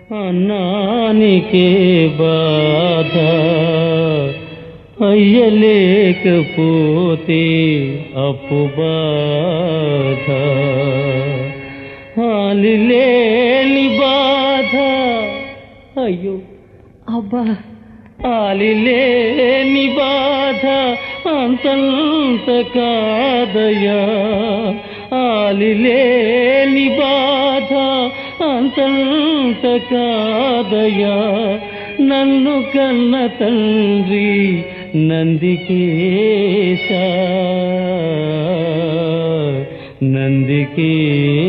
అన్నానికే బాధ అయ్యలేకపోతే అప్పు బాధ ఆలిలేని బాధ అయ్యో అబ్బా ఆలిలేని బాధ అంతంత కాదయా ఆలిలేని బాధ అంతంత కాదయా నన్ను కన్న తండ్రి నందికేశ నందికేశ